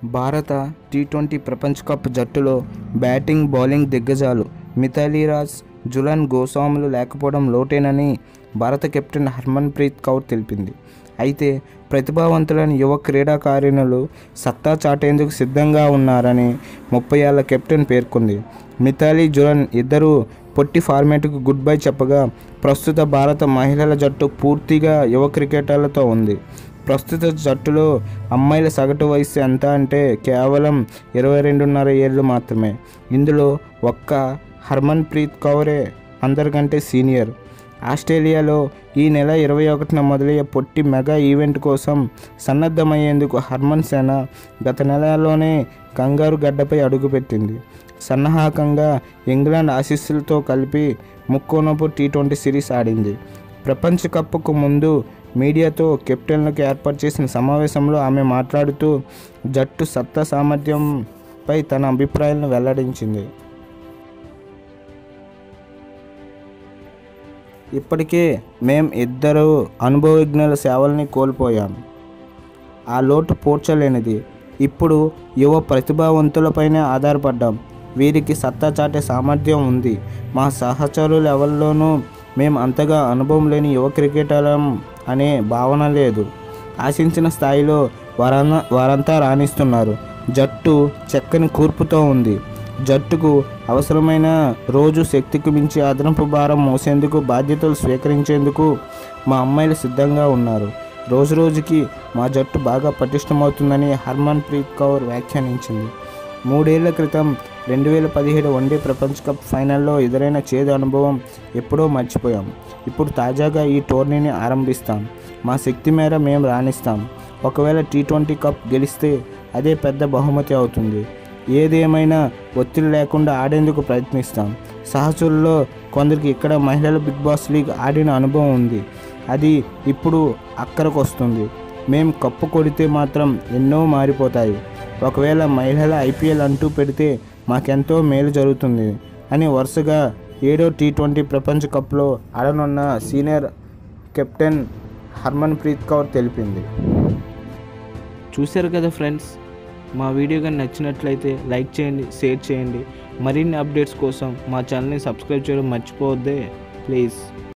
భారత T twenty ప్రపంచ cup జట్టులో బ్యాటింగ్ బౌలింగ్ దిగ్గజాలు మిథాలీ రాజ్ జులన్ గోస్వాములు లేకపోవడం లోటేనని భారత కెప్టెన్ హర్మన్ప్రీత్ కౌర్ తెలిపింది అయితే ప్రతిభావంతులైన యువ క్రీడాకారిణులు సత్తా చాటేందుకు సిద్ధంగా ఉన్నారని ముప్పై ఏళ్ల కెప్టెన్ పేర్కొంది మిథాలీ జులన్ ఇద్దరు పొట్టి ఫార్మేట్కు గుడ్ బై చెప్పగా ప్రస్తుత భారత మహిళల జట్టు పూర్తిగా యువ క్రికెటర్లతో ఉంది ప్రస్తుత జట్టులో అమ్మాయిల సగటు వయసు ఎంత అంటే కేవలం ఇరవై రెండున్నర ఏళ్ళు మాత్రమే ఇందులో ఒక్క హర్మన్ ప్రీత్ కౌరే అందరికంటే సీనియర్ ఆస్ట్రేలియాలో ఈ నెల ఇరవై ఒకటిన మొదలయ్యే పొట్టి మెగా ఈవెంట్ కోసం సన్నద్ధమయ్యేందుకు హర్మన్ సేన గత నెలలోనే కంగారు గడ్డపై అడుగుపెట్టింది సన్నాహకంగా ఇంగ్లాండ్ ఆశీస్సులతో కలిపి ముక్కోనపు టీ ట్వంటీ సిరీస్ ఆడింది ప్రపంచ కప్కు ముందు మీడియాతో కెప్టెన్లకు ఏర్పాటు చేసిన సమావేశంలో ఆమె మాట్లాడుతూ జట్టు సత్తా సామర్థ్యంపై తన అభిప్రాయాలను వెల్లడించింది ఇప్పటికే మేం ఇద్దరు అనుభవజ్ఞుల సేవల్ని కోల్పోయాం ఆ లోటు పూడ్చలేనిది ఇప్పుడు యువ ప్రతిభావంతులపైనే ఆధారపడ్డాం వీరికి సత్తా చాటే సామర్థ్యం ఉంది మా సహచరులు ఎవరిలోనూ మేము అంతగా అనుభవం లేని యువ క్రికెటర్లం అనే భావన లేదు ఆశించిన స్థాయిలో వారన్న వారంతా రాణిస్తున్నారు జట్టు చక్కని కూర్పుతో ఉంది జట్టుకు అవసరమైన రోజు శక్తికి మించి అదనపు భారం మోసేందుకు బాధ్యతలు స్వీకరించేందుకు మా అమ్మాయిలు సిద్ధంగా ఉన్నారు రోజు రోజుకి మా జట్టు బాగా పటిష్టమవుతుందని హర్మన్ ప్రీత్ కౌర్ వ్యాఖ్యానించింది మూడేళ్ల క్రితం రెండు వేల పదిహేడు వన్డే ప్రపంచ కప్ ఫైనల్లో ఎదురైన చేదు అనుభవం ఎప్పుడో మర్చిపోయాం ఇప్పుడు తాజాగా ఈ టోర్నీని ఆరంభిస్తాం మా శక్తి మేర మేము రాణిస్తాం ఒకవేళ టీ ట్వంటీ కప్ గెలిస్తే అదే పెద్ద బహుమతి అవుతుంది ఏదేమైనా ఒత్తిడి లేకుండా ఆడేందుకు ప్రయత్నిస్తాం సహచరుల్లో కొందరికి ఇక్కడ మహిళల బిగ్ బాస్ లీగ్ ఆడిన అనుభవం ఉంది అది ఇప్పుడు అక్కరకు వస్తుంది మేము కప్పు కొడితే మాత్రం ఎన్నో మారిపోతాయి ఒకవేళ మహిళల ఐపీఎల్ అంటూ పెడితే మాకెంతో మేలు జరుగుతుంది అని వరుసగా ఏడో టీ ట్వంటీ ప్రపంచ కప్లో ఆడనున్న senior captain Harmanpreet Kaur తెలిపింది చూశారు కదా ఫ్రెండ్స్ మా వీడియో కానీ నచ్చినట్లయితే లైక్ చేయండి షేర్ చేయండి మరిన్ని అప్డేట్స్ కోసం మా ఛానల్ని సబ్స్క్రైబ్ చేయడం మర్చిపోవద్దే ప్లీజ్